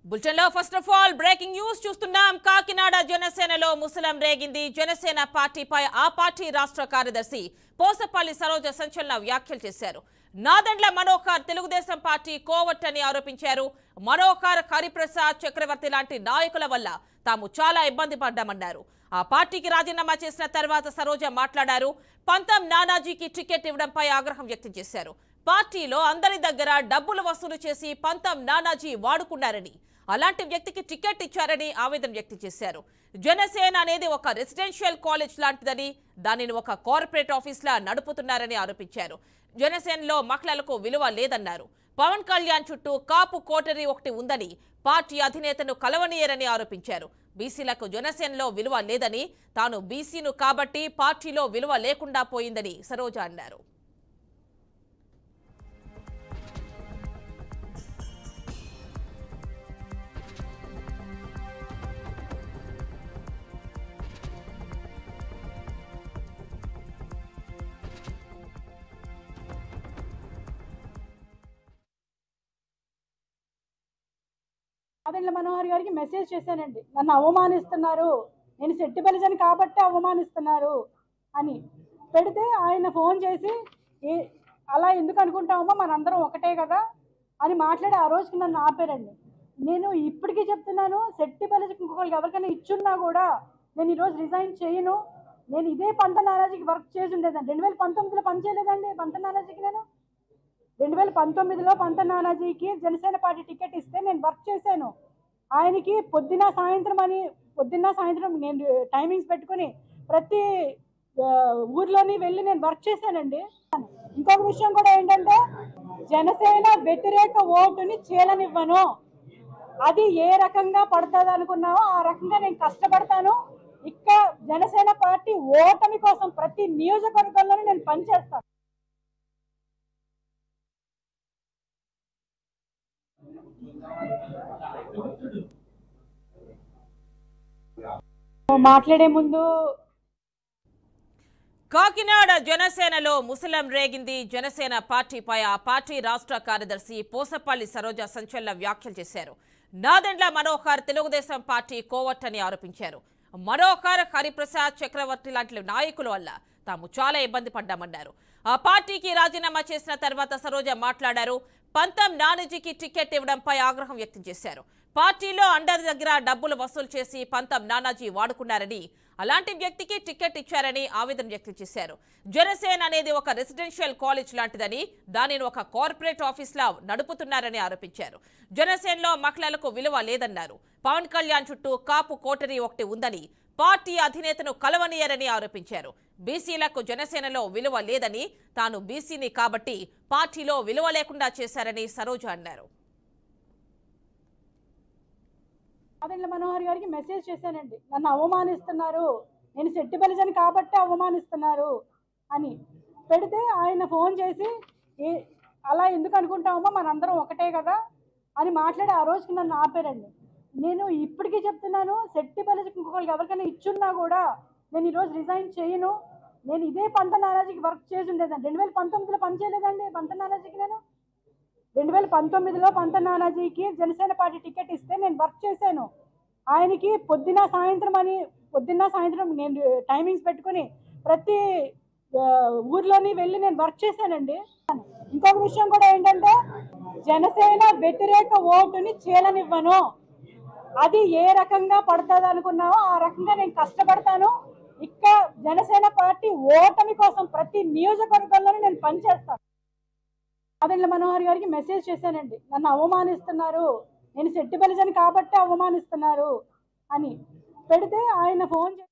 bulletin లో first of all breaking news చూస్తున్నాం కాకినాడ జనసేనలో ముసలం రేగింది జనసేన పార్టీపై ఆ పార్టీ రాష్ట్ర కార్యదర్శి పోసపల్లి సరోజ సంచలన వ్యాఖ్యలు చేశారు నాదండ్ల మనోహర్ తెలుగుదేశం పార్టీ కోవట్ అని ఆరోపించారు మనోహర్ హరిప్రసాద్ చక్రవర్తి లాంటి నాయకుల వల్ల తాము చాలా ఇబ్బంది పడ్డామన్నారు ఆ పార్టీకి రాజీనామా చేసిన తర్వాత సరోజ మాట్లాడారు పంతం నానాజీకి టికెట్ ఇవ్వడంపై ఆగ్రహం వ్యక్తం చేశారు పార్టీలో అందరి దగ్గర డబ్బులు వసూలు చేసి పంతం నానాజీ వాడుకున్నారని అలాంటి వ్యక్తికి టికెట్ ఇచ్చారని ఆవేదన వ్యక్తం చేశారు జనసేన అనేది ఒక రెసిడెన్షియల్ కాలేజ్ లాంటిదని దానిని ఒక కార్పొరేట్ ఆఫీస్లా నడుపుతున్నారని ఆరోపించారు జనసేనలో మహిళలకు విలువ లేదన్నారు పవన్ కళ్యాణ్ చుట్టూ కాపు కోటరీ ఒకటి ఉందని పార్టీ అధినేతను కలవనీయరని ఆరోపించారు బీసీలకు జనసేనలో విలువ లేదని తాను బీసీను కాబట్టి పార్టీలో విలువ లేకుండా పోయిందని సరోజ అన్నారు నాదెండ్ల మనోహర్ గారికి మెసేజ్ చేశానండి నన్ను అవమానిస్తున్నారు నేను శెట్టి బలిజని కాబట్టి అవమానిస్తున్నారు అని పెడితే ఆయన ఫోన్ చేసి ఏ అలా ఎందుకు అనుకుంటామో మనందరం ఒకటే కదా అని మాట్లాడి ఆ రోజుకి నన్ను ఆపారండి నేను ఇప్పటికీ చెప్తున్నాను శెట్టి బలిజకి ఇంకొకరికి ఎవరికైనా ఇచ్చున్నా కూడా నేను ఈరోజు రిజైన్ చేయను నేను ఇదే పంత నారాజీకి వర్క్ చేసి ఉండేదండి రెండు వేల పంతొమ్మిదిలో పని చేయలేదండి పంత నారాజీకి నేను రెండు వేల పంతొమ్మిదిలో పంత నానాజీకి జనసేన పార్టీ టికెట్ ఇస్తే నేను వర్క్ చేశాను ఆయనకి పొద్దున సాయంత్రం అని పొద్దున్న సాయంత్రం నేను టైమింగ్స్ పెట్టుకుని ప్రతి ఆ, ఊర్లోని వెళ్ళి నేను వర్క్ చేశానండి ఇంకొక విషయం కూడా ఏంటంటే జనసేన వ్యతిరేక ఓటుని చీలనివ్వను అది ఏ రకంగా పడుతుంది అనుకున్నావో ఆ రకంగా నేను కష్టపడతాను ఇక్కడ జనసేన పార్టీ ఓటమి కోసం ప్రతి నియోజకవర్గంలోనూ నేను పనిచేస్తాను మాట్లాడే ముందు కాకినాడ జనసేనలో ముసలం రేగింది జనసేన పార్టీపై ఆ పార్టీ రాష్ట్ర కార్యదర్శి పోసపల్లి సరోజ సంచలన వ్యాఖ్యలు చేశారు నాదెండ్ల మనోహర్ తెలుగుదేశం పార్టీ కోవట్ అని ఆరోపించారు మనోహర్ హరిప్రసాద్ చక్రవర్తి లాంటి నాయకుల వల్ల తాము చాలా ఇబ్బంది పడ్డామన్నారు ఆ పార్టీకి రాజీనామా చేసిన తర్వాత సరోజ మాట్లాడారు పంతం నానాజీకి టికెట్ ఇవ్వడంపై ఆగ్రహం వ్యక్తం చేశారు పార్టీలో అందరి దగ్గర డబ్బులు వసూలు చేసి పంతం నానాజీ వాడుకున్నారని అలాంటి వ్యక్తికి టికెట్ ఇచ్చారని ఆవేదన వ్యక్తం చేశారు జనసేన అనేది ఒక రెసిడెన్షియల్ కాలేజ్ లాంటిదని దానిని ఒక కార్పొరేట్ ఆఫీస్లా నడుపుతున్నారని ఆరోపించారు జనసేనలో మహిళలకు విలువ లేదన్నారు పవన్ కళ్యాణ్ చుట్టూ కాపు కోటరీ ఒకటి ఉందని పార్టీ అధినేతను కలవనీయరని ఆరోపించారు బీసీలకు జనసేనలో విలువ లేదని తాను బీసీని కాబట్టి పార్టీలో విలువ లేకుండా చేశారని సరోజ అన్నారు నాదెండ్ల మనోహర్ గారికి మెసేజ్ చేశానండి నన్ను అవమానిస్తున్నారు నేను శెట్టి బలిజని కాబట్టి అవమానిస్తున్నారు అని పెడితే ఆయన ఫోన్ చేసి ఏ అలా ఎందుకు అనుకుంటామో మనందరం ఒకటే కదా అని మాట్లాడి ఆ రోజుకి నన్ను ఆపారండి నేను ఇప్పటికీ చెప్తున్నాను శెట్టి బలిజకి ఇంకొకరికి ఎవరికైనా ఇచ్చున్నా కూడా నేను ఈరోజు రిజైన్ చేయను నేను ఇదే పంత నారాజీకి వర్క్ చేసి ఉండేదండి రెండు వేల పంతొమ్మిదిలో పని చేయలేదండి పంత నారాజీకి నేను రెండు వేల పంతొమ్మిదిలో పంత నానాజీకి జనసేన పార్టీ టికెట్ ఇస్తే నేను వర్క్ చేశాను ఆయనకి పొద్దున సాయంత్రం అని పొద్దున్న సాయంత్రం నేను టైమింగ్స్ పెట్టుకుని ప్రతి ఆ, ఊర్లోని వెళ్ళి నేను వర్క్ చేశానండి ఇంకొక విషయం కూడా ఏంటంటే జనసేన వ్యతిరేక ఓటుని చీలనివ్వను అది ఏ రకంగా పడుతుంది అనుకున్నావో ఆ రకంగా నేను కష్టపడతాను ఇక్కడ జనసేన పార్టీ ఓటమి కోసం ప్రతి నియోజకవర్గంలోనూ నేను పనిచేస్తాను నాదెండ్ల మనోహర్ గారికి మెసేజ్ చేశానండి నన్ను అవమానిస్తున్నారు నేను శెట్టి బలిజని కాబట్టి అవమానిస్తున్నారు అని పెడితే ఆయన ఫోన్ చేసి